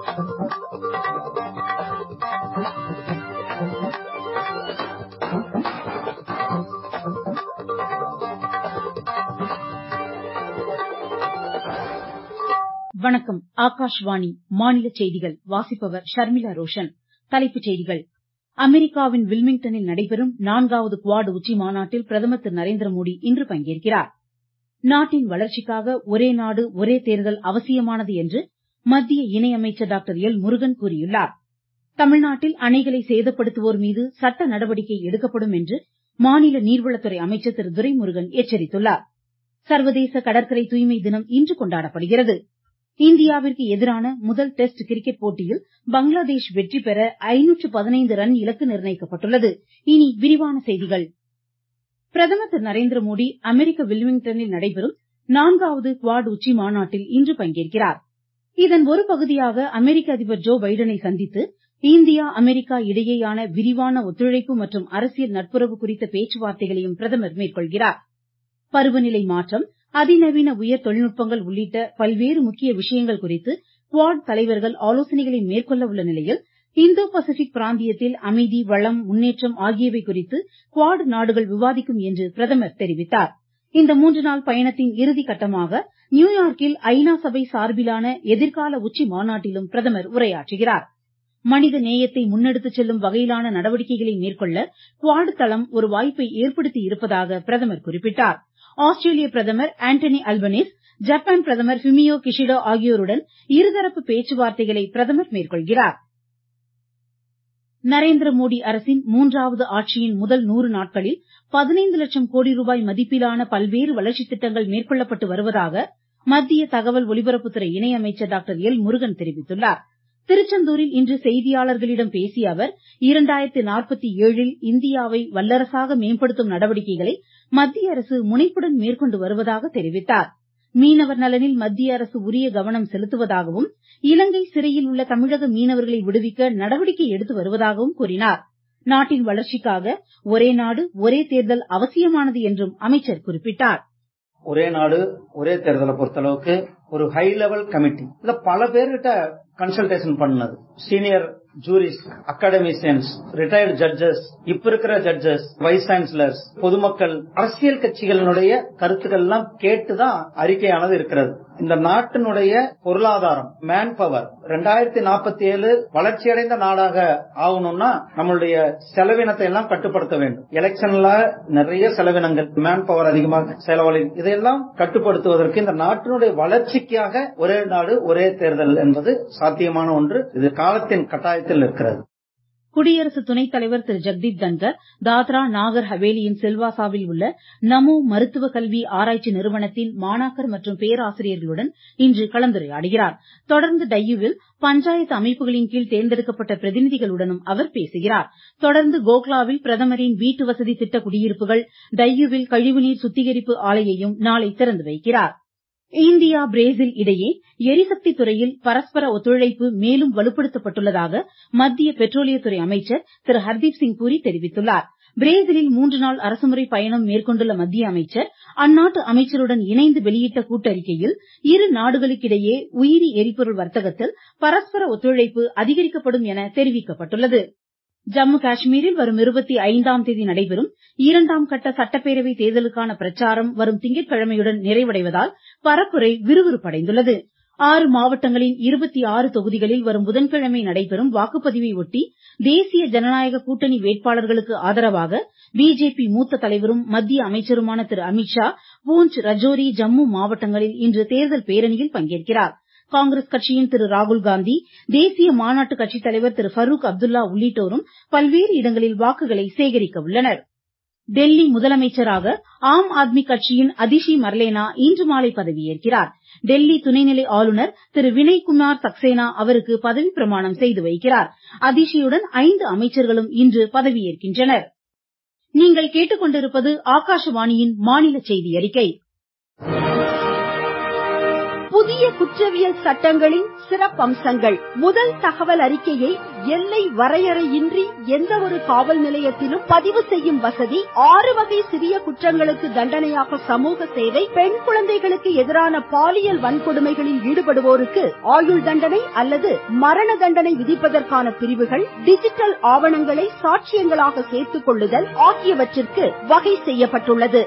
வணக்கம் ஆகாஷ்வாணி மாநில செய்திகள் வாசிப்பவர் ஷர்மிளா ரோஷன் தலைப்புச் செய்திகள் அமெரிக்காவின் வில்மிங்டனில் நடைபெறும் நான்காவது குவாட் உச்சி மாநாட்டில் பிரதமர் திரு நரேந்திரமோடி இன்று பங்கேற்கிறார் நாட்டின் வளர்ச்சிக்காக ஒரே நாடு ஒரே தேர்தல் அவசியமானது என்று மத்திய இணையமைச்சர் டாக்டர் எல் முருகன் கூறியுள்ளார் தமிழ்நாட்டில் அணைகளை சேதப்படுத்துவோர் மீது சட்ட நடவடிக்கை எடுக்கப்படும் என்று மாநில நீர்வளத்துறை அமைச்சர் திரு துரைமுருகன் எச்சரித்துள்ளார் சர்வதேச கடற்கரை தூய்மை தினம் இன்று கொண்டாடப்படுகிறது இந்தியாவிற்கு எதிரான முதல் டெஸ்ட் கிரிக்கெட் போட்டியில் பங்களாதேஷ் வெற்றி பெற ரன் இலக்கு நிர்ணயிக்கப்பட்டுள்ளது இனி விரிவான செய்திகள் பிரதமர் திரு நரேந்திரமோடி அமெரிக்க வில்மிங்டனில் நடைபெறும் நான்காவது குவாட் உச்சி மாநாட்டில் இன்று பங்கேற்கிறார் இதன் ஒரு பகுதியாக அமெரிக்க அதிபர் ஜோ பைடனை சந்தித்து இந்தியா அமெரிக்கா இடையேயான விரிவான ஒத்துழைப்பு மற்றும் அரசியல் நட்புறவு குறித்த பேச்சுவார்த்தைகளையும் பிரதமர் மேற்கொள்கிறார் பருவநிலை மாற்றம் அதிநவீன உயர் தொழில்நுட்பங்கள் உள்ளிட்ட பல்வேறு முக்கிய விஷயங்கள் குறித்து குவாட் தலைவர்கள் ஆலோசனைகளை மேற்கொள்ள உள்ள நிலையில் இந்தோ பசிபிக் பிராந்தியத்தில் அமைதி வளம் முன்னேற்றம் ஆகியவை குறித்து குவாட் நாடுகள் விவாதிக்கும் என்று பிரதமர் தெரிவித்தார் இந்த மூன்று நாள் பயணத்தின் இறுதி கட்டமாக நியூயார்க்கில் ஐநா சபை சார்பிலான எதிர்கால உச்சி மாநாட்டிலும் பிரதமர் உரையாற்றுகிறார் மனித நேயத்தை முன்னெடுத்துச் செல்லும் வகையிலான நடவடிக்கைகளை மேற்கொள்ள குவாட் தளம் ஒரு வாய்ப்பை ஏற்படுத்தி இருப்பதாக பிரதமர் குறிப்பிட்டார் ஆஸ்திரேலிய பிரதமர் ஆண்டனி அல்பனீஸ் ஜப்பான் பிரதமர் ஃபுமியோ கிஷிடோ ஆகியோருடன் இருதரப்பு பேச்சுவார்த்தைகளை பிரதமர் மேற்கொள்கிறார் நரேந்திரமோடி அரசின் மூன்றாவது ஆட்சியின் முதல் நூறு நாட்களில் பதினைந்து லட்சம் கோடி ரூபாய் மதிப்பிலான பல்வேறு வளர்ச்சி திட்டங்கள் மேற்கொள்ளப்பட்டு வருவதாக மத்திய தகவல் ஒலிபரப்புத்துறை இணையமைச்சர் டாக்டர் எல் முருகன் தெரிவித்துள்ளார் திருச்செந்தூரில் இன்று செய்தியாளர்களிடம் பேசிய அவர் இரண்டாயிரத்து நாற்பத்தி ஏழில் இந்தியாவை வல்லரசாக மேம்படுத்தும் நடவடிக்கைகளை மத்திய அரசு முனைப்புடன் மேற்கொண்டு வருவதாக தெரிவித்தார் மீனவர் நலனில் மத்திய அரசு உரிய கவனம் செலுத்துவதாகவும் இலங்கை சிறையில் உள்ள தமிழக மீனவர்களை விடுவிக்க நடவடிக்கை எடுத்து வருவதாகவும் கூறினார் நாட்டின் வளர்ச்சிக்காக ஒரே நாடு ஒரே தேர்தல் அவசியமானது என்றும் அமைச்சர் குறிப்பிட்டார் ஒரே நாடு ஒரே தேர்தலை பொறுத்தளவுக்கு ஒரு ஹை லெவல் கமிட்டி இதுல பல பேர்கிட்ட கன்சல்டேஷன் பண்ணது senior jurist academicians retired judges இப்ப இருக்கிற ஜட்ஜஸ் வைஸ் சான்சலர்ஸ் பொதுமக்கள் அரசியல் கட்சிகளினுடைய கருத்துக்கள் எல்லாம் கேட்டுதான் அறிக்கையானது இருக்கிறது இந்த நாட்டினுடைய பொருளாதாரம் மேன் பவர் ரெண்டாயிரத்தி நாற்பத்தி ஏழு வளர்ச்சியடைந்த நாடாக ஆகணும்னா நம்மளுடைய செலவினத்தை எல்லாம் கட்டுப்படுத்த வேண்டும் எலெக்ஷன்ல நிறைய செலவினங்கள் மேன் பவர் அதிகமாக செலவழி இதையெல்லாம் கட்டுப்படுத்துவதற்கு இந்த நாட்டினுடைய வளர்ச்சிக்காக ஒரே நாடு ஒரே தேர்தல் என்பது சாத்தியமான ஒன்று இது காலத்தின் கட்டாயத்தில் இருக்கிறது குடியரசு துணைத் தலைவர் திரு ஜெக்தீப் தன்கர் தாத்ரா நாகர் ஹவேலியின் சில்வாசாவில் உள்ள நமோ மருத்துவ கல்வி ஆராய்ச்சி நிறுவனத்தின் மாணாக்கர் மற்றும் பேராசிரியர்களுடன் இன்று கலந்துரையாடுகிறார் தொடர்ந்து டையூவில் பஞ்சாயத்து அமைப்புகளின் கீழ் தேர்ந்தெடுக்கப்பட்ட பிரதிநிதிகளுடனும் அவர் பேசுகிறார் தொடர்ந்து கோக்லாவில் பிரதமரின் வீட்டு வசதி திட்ட குடியிருப்புகள் டையூவில் கழிவுநீர் சுத்திகரிப்பு ஆலையையும் நாளை திறந்து வைக்கிறார் இந்தியா பிரேசில் இடையே எரிசக்தி துறையில் பரஸ்பர ஒத்துழைப்பு மேலும் வலுப்படுத்தப்பட்டுள்ளதாக மத்திய பெட்ரோலியத்துறை அமைச்சர் திரு ஹர்தீப் சிங் பூரி தெரிவித்துள்ளார் பிரேசிலில் மூன்று நாள் அரசுமுறை பயணம் மேற்கொண்டுள்ள மத்திய அமைச்சர் அந்நாட்டு அமைச்சருடன் இணைந்து வெளியிட்ட கூட்டறிக்கையில் இரு நாடுகளுக்கிடையே உயிரி எரிபொருள் வர்த்தகத்தில் பரஸ்பர ஒத்துழைப்பு அதிகரிக்கப்படும் என தெரிவிக்கப்பட்டுள்ளது ஜம்மு காஷ்மீரில் வரும் இருபத்தி ஐந்தாம் தேதி நடைபெறும் இரண்டாம் கட்ட சட்டப்பேரவை தேர்தலுக்கான பிரச்சாரம் வரும் திங்கட்கிழமையுடன் நிறைவடைவதால் பரப்புரை விறுவிறுப்படைந்துள்ளது ஆறு மாவட்டங்களின் இருபத்தி ஆறு தொகுதிகளில் வரும் புதன்கிழமை நடைபெறும் வாக்குப்பதிவை ஒட்டி தேசிய ஜனநாயக கூட்டணி வேட்பாளர்களுக்கு ஆதரவாக பிஜேபி மூத்த தலைவரும் மத்திய அமைச்சருமான திரு அமித்ஷா பூஞ்ச் ரஜோரி ஜம்மு மாவட்டங்களில் இன்று தேர்தல் பேரணியில் பங்கேற்கிறார் காங்கிரஸ் கட்சியின் திரு ராகுல்காந்தி தேசிய மாநாட்டு கட்சித் தலைவர் திரு பரூக் அப்துல்லா உள்ளிட்டோரும் பல்வேறு இடங்களில் வாக்குகளை சேகரிக்க உள்ளனர் டெல்லி முதலமைச்சராக ஆம் ஆத்மி கட்சியின் அதிஷி மர்லேனா இன்று மாலை பதவியேற்கிறார் டெல்லி துணைநிலை ஆளுநர் திரு வினய்குமார் சக்சேனா அவருக்கு பதவி பிரமாணம் செய்து வைக்கிறார் அதிஷியுடன் ஐந்து அமைச்சர்களும் இன்று பதவியேற்கின்றனர் நீங்கள் கேட்டுக்கொண்டிருப்பது ஆகாஷவாணியின் மாநில செய்தி அறிக்கை புதிய குற்றவியல் சட்டங்களின் சிறப்பம்சங்கள் முதல் தகவல் அறிக்கையை எல்லை வரையறையின்றி எந்த ஒரு காவல் நிலையத்திலும் பதிவு செய்யும் வசதி ஆறு வகை சிறிய குற்றங்களுக்கு தண்டனையாக சமூக சேவை பெண் குழந்தைகளுக்கு எதிரான பாலியல் வன்கொடுமைகளில் ஈடுபடுவோருக்கு ஆயுள் தண்டனை அல்லது மரண தண்டனை விதிப்பதற்கான பிரிவுகள் டிஜிட்டல் ஆவணங்களை சாட்சியங்களாக சேர்த்துக் கொள்ளுதல் ஆகியவற்றிற்கு வகை செய்யப்பட்டுள்ளது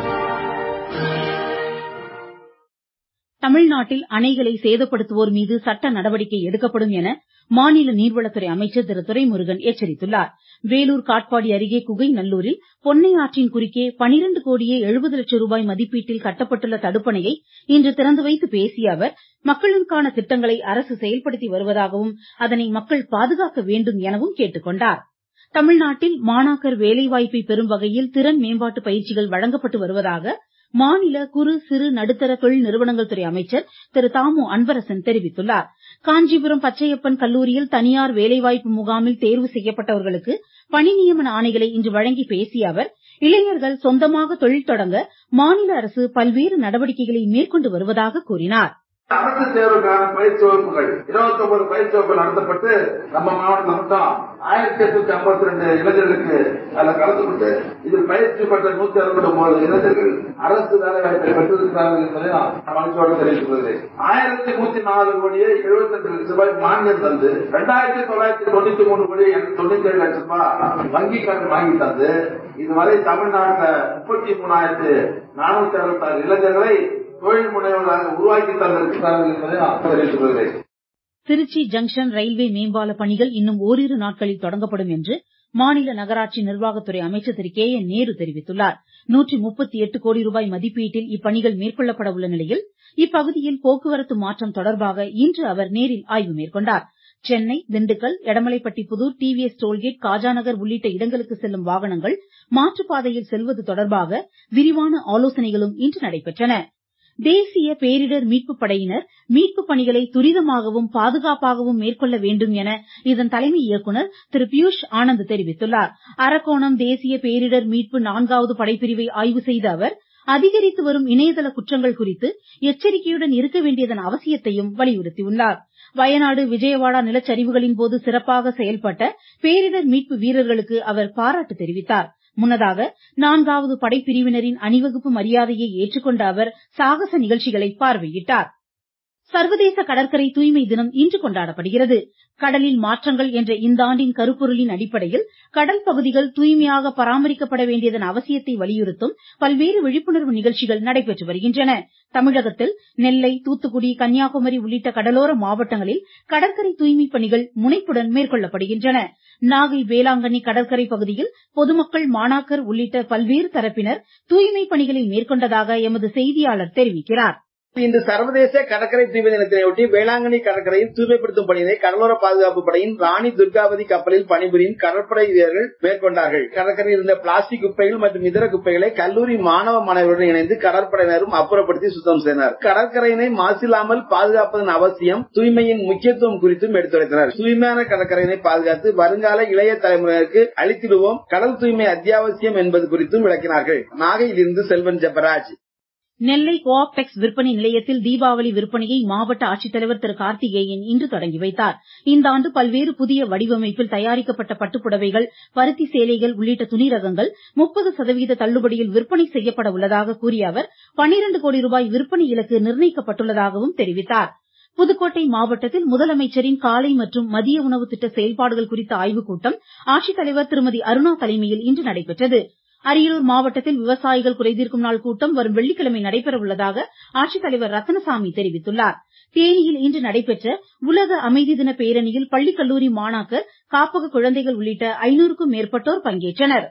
தமிழ்நாட்டில் அணைகளை சேதப்படுத்துவோர் மீது சட்ட நடவடிக்கை எடுக்கப்படும் என மாநில நீர்வளத்துறை அமைச்சர் திரு துரைமுருகன் எச்சரித்துள்ளார் வேலூர் காட்பாடி அருகே குகைநல்லூரில் பொன்னை ஆற்றின் குறுக்கே பனிரெண்டு கோடியே எழுபது லட்சம் ரூபாய் மதிப்பீட்டில் கட்டப்பட்டுள்ள தடுப்பணையை இன்று திறந்து வைத்து பேசிய அவர் மக்களுக்கான திட்டங்களை அரசு செயல்படுத்தி வருவதாகவும் அதனை மக்கள் பாதுகாக்க வேண்டும் எனவும் கேட்டுக்கொண்டார் தமிழ்நாட்டில் மாணாக்கர் வேலைவாய்ப்பை பெறும் வகையில் திறன் மேம்பாட்டு பயிற்சிகள் வழங்கப்பட்டு வருவதாக மாநில குறு சிறு நடுத்தர தொழில் நிறுவனங்கள் துறை அமைச்சர் திரு தாமு அன்பரசன் தெரிவித்துள்ளார் காஞ்சிபுரம் பச்சையப்பன் கல்லூரியில் தனியார் வேலைவாய்ப்பு முகாமில் தேர்வு செய்யப்பட்டவர்களுக்கு பணி நியமன ஆணைகளை இன்று வழங்கி பேசிய அவர் இளைஞர்கள் சொந்தமாக தொழில் தொடங்க மாநில அரசு பல்வேறு நடவடிக்கைகளை மேற்கொண்டு வருவதாக கூறினார் அரசு தேர்வுக்கான பயிற்சி வகுப்புகள் இருபத்தி ஒன்பது பயிற்சி வகுப்பு நடத்தப்பட்டு நம்ம மாவட்டத்தில் மட்டும் ஆயிரத்தி எட்நூத்தி ஐம்பத்தி ரெண்டு இளைஞர்களுக்கு அதுல கலந்து கொண்டு இதில் பயிற்சி பெற்ற நூத்தி அறுபத்தி ஒன்பது இளைஞர்கள் அரசு வேலை வாய்ப்பை பெற்றிருக்கிறார்கள் என்பதை நான் மகிழ்ச்சியோடு தெரிவித்துள்ளேன் ஆயிரத்தி நூத்தி நாலு கோடியே எழுபத்தி எட்டு லட்சம் ரூபாய் மானியம் தந்து ரெண்டாயிரத்தி தொள்ளாயிரத்தி தொண்ணூத்தி மூணு கோடி தொண்ணூத்தி ஏழு லட்சம் ரூபாய் வங்கி கடன் வாங்கி தந்து இதுவரை தமிழ்நாட்டில் முப்பத்தி மூணாயிரத்தி நானூத்தி அறுபத்தி ஆறு இளைஞர்களை தொழில் முனைவராக உருவாக்கி தந்திருக்கிறார்கள் என்பதை நான் தெரிவித்துக் கொள்கிறேன் திருச்சி ஜங்ஷன் ரயில்வே மேம்பால பணிகள் இன்னும் ஓரிரு நாட்களில் தொடங்கப்படும் என்று மாநில நகராட்சி நிர்வாகத்துறை அமைச்சர் திரு கே என் நேரு தெரிவித்துள்ளார் நூற்றி முப்பத்தி எட்டு கோடி ரூபாய் மதிப்பீட்டில் இப்பணிகள் மேற்கொள்ளப்பட உள்ள நிலையில் இப்பகுதியில் போக்குவரத்து மாற்றம் தொடர்பாக இன்று அவர் நேரில் ஆய்வு மேற்கொண்டார் சென்னை திண்டுக்கல் எடமலைப்பட்டி புதூர் டிவிஎஸ் டோல்கேட் காஜாநகர் உள்ளிட்ட இடங்களுக்கு செல்லும் வாகனங்கள் மாற்றுப்பாதையில் செல்வது தொடர்பாக விரிவான ஆலோசனைகளும் இன்று நடைபெற்றன தேசிய பேரிடர் மீட்பு படையினர் மீட்பு பணிகளை துரிதமாகவும் பாதுகாப்பாகவும் மேற்கொள்ள வேண்டும் என இதன் தலைமை இயக்குநர் திரு பியூஷ் ஆனந்த் தெரிவித்துள்ளார் அரக்கோணம் தேசிய பேரிடர் மீட்பு நான்காவது படைப்பிரிவை ஆய்வு செய்த அவர் அதிகரித்து வரும் இணையதள குற்றங்கள் குறித்து எச்சரிக்கையுடன் இருக்க வேண்டியதன் அவசியத்தையும் வலியுறுத்தியுள்ளார் வயநாடு விஜயவாடா நிலச்சரிவுகளின் போது சிறப்பாக செயல்பட்ட பேரிடர் மீட்பு வீரர்களுக்கு அவர் பாராட்டு தெரிவித்தார் முன்னதாக நான்காவது படைப்பிரிவினரின் அணிவகுப்பு மரியாதையை ஏற்றுக்கொண்ட அவர் சாகச நிகழ்ச்சிகளை பார்வையிட்டார் சர்வதேச கடற்கரை தூய்மை தினம் இன்று கொண்டாடப்படுகிறது கடலில் மாற்றங்கள் என்ற இந்த ஆண்டின் கருப்பொருளின் அடிப்படையில் கடல் பகுதிகள் தூய்மையாக பராமரிக்கப்பட வேண்டியதன் அவசியத்தை வலியுறுத்தும் பல்வேறு விழிப்புணர்வு நிகழ்ச்சிகள் நடைபெற்று வருகின்றன தமிழகத்தில் நெல்லை தூத்துக்குடி கன்னியாகுமரி உள்ளிட்ட கடலோர மாவட்டங்களில் கடற்கரை தூய்மை பணிகள் முனைப்புடன் மேற்கொள்ளப்படுகின்றன நாகை வேளாங்கண்ணி கடற்கரை பகுதியில் பொதுமக்கள் மாணாக்கர் உள்ளிட்ட பல்வேறு தரப்பினர் தூய்மை பணிகளை மேற்கொண்டதாக எமது செய்தியாளர் தெரிவிக்கிறார் இன்று சர்வதேச கடற்கரை தூய்மை தினத்தினையொட்டி வேளாங்கண்ணி கடற்கரையில் தூய்மைப்படுத்தும் பணியினை கடலோர பாதுகாப்பு படையின் ராணி துர்காவதி கப்பலில் பணிபுரியும் கடற்படை வீரர்கள் மேற்கொண்டார்கள் கடற்கரையில் இருந்த பிளாஸ்டிக் குப்பைகள் மற்றும் இதர குப்பைகளை கல்லூரி மாணவ மாணவர்களுடன் இணைந்து கடற்படையினரும் அப்புறப்படுத்தி சுத்தம் செய்தனர் கடற்கரையினை மாசில்லாமல் பாதுகாப்பதன் அவசியம் தூய்மையின் முக்கியத்துவம் குறித்தும் எடுத்துரைத்தனர் தூய்மையான கடற்கரையினை பாதுகாத்து வருங்கால இளைய தலைமுறையினருக்கு அளித்திடுவோம் கடல் தூய்மை அத்தியாவசியம் என்பது குறித்தும் விளக்கினார்கள் நாகையிலிருந்து செல்வன் ஜெபராஜ் நெல்லை கோஆப்டெக்ஸ் விற்பனை நிலையத்தில் தீபாவளி விற்பனையை மாவட்ட ஆட்சித்தலைவர் திரு கார்த்திகேயன் இன்று தொடங்கி வைத்தார் இந்த ஆண்டு பல்வேறு புதிய வடிவமைப்பில் தயாரிக்கப்பட்ட பட்டுப்புடவைகள் பருத்தி சேலைகள் உள்ளிட்ட துணி ரகங்கள் முப்பது சதவீத தள்ளுபடியில் விற்பனை செய்யப்பட உள்ளதாக கூறிய அவர் பன்னிரண்டு கோடி ரூபாய் விற்பனை இலக்கு நிர்ணயிக்கப்பட்டுள்ளதாகவும் தெரிவித்தார் புதுக்கோட்டை மாவட்டத்தில் முதலமைச்சரின் காலை மற்றும் மதிய உணவு திட்ட செயல்பாடுகள் குறித்த ஆய்வுக் கூட்டம் ஆட்சித்தலைவர் திருமதி அருணா தலைமையில் இன்று நடைபெற்றது அரியலூர் மாவட்டத்தில் விவசாயிகள் குறைதீர்க்கும் நாள் கூட்டம் வரும் வெள்ளிக்கிழமை நடைபெற உள்ளதாக ஆட்சித்தலைவர் ரத்தனசாமி தெரிவித்துள்ளார் தேனியில் இன்று நடைபெற்ற உலக அமைதி தின பேரணியில் பள்ளி கல்லூரி மாணாக்கர் காப்பக குழந்தைகள் உள்ளிட்ட ஐநூறுக்கும் மேற்பட்டோர் பங்கேற்றனர்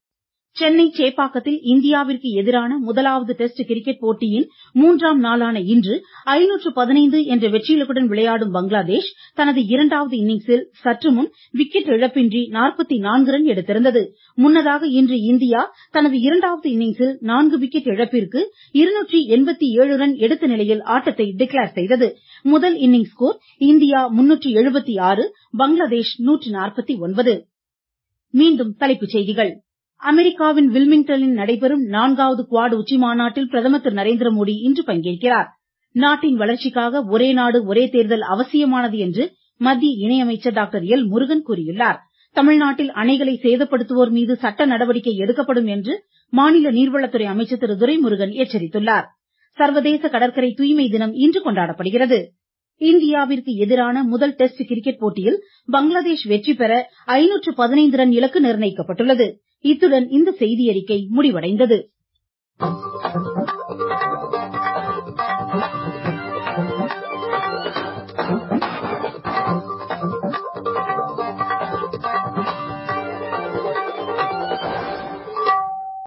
சென்னை சேப்பாக்கத்தில் இந்தியாவிற்கு எதிரான முதலாவது டெஸ்ட் கிரிக்கெட் போட்டியின் மூன்றாம் நாளான இன்று ஐநூற்று பதினைந்து என்ற வெற்றி இலக்குடன் விளையாடும் பங்களாதேஷ் தனது இரண்டாவது இன்னிங்ஸில் சற்று முன் விக்கெட் இழப்பின்றி நாற்பத்தி நான்கு ரன் எடுத்திருந்தது முன்னதாக இன்று இந்தியா தனது இரண்டாவது இன்னிங்ஸில் நான்கு விக்கெட் இழப்பிற்கு இருநூற்றி எண்பத்தி ஏழு ரன் எடுத்த நிலையில் ஆட்டத்தை டிக்ளேர் செய்தது முதல் இன்னிங்ஸ் ஸ்கோர் இந்தியா முன்னூற்றி எழுபத்தி ஆறு பங்களாதேஷ் நூற்று நாற்பத்தி ஒன்பது மீண்டும் தலைப்புச் செய்திகள் அமெரிக்காவின் வில்மிங்டனில் நடைபெறும் நான்காவது குவாட் உச்சி மாநாட்டில் பிரதமர் திரு நரேந்திர மோடி இன்று பங்கேற்கிறார் நாட்டின் வளர்ச்சிக்காக ஒரே நாடு ஒரே தேர்தல் அவசியமானது என்று மத்திய இணையமைச்சர் டாக்டர் எல் முருகன் கூறியுள்ளார் தமிழ்நாட்டில் அணைகளை சேதப்படுத்துவோர் மீது சட்ட நடவடிக்கை எடுக்கப்படும் என்று மாநில நீர்வளத்துறை அமைச்சர் திரு துரைமுருகன் எச்சரித்துள்ளார் சர்வதேச கடற்கரை தூய்மை தினம் இன்று கொண்டாடப்படுகிறது இந்தியாவிற்கு எதிரான முதல் டெஸ்ட் கிரிக்கெட் போட்டியில் பங்களாதேஷ் வெற்றி பெற ரன் இலக்கு நிர்ணயிக்கப்பட்டுள்ளது இத்துடன் இந்த செய்தியறிக்கை முடிவடைந்தது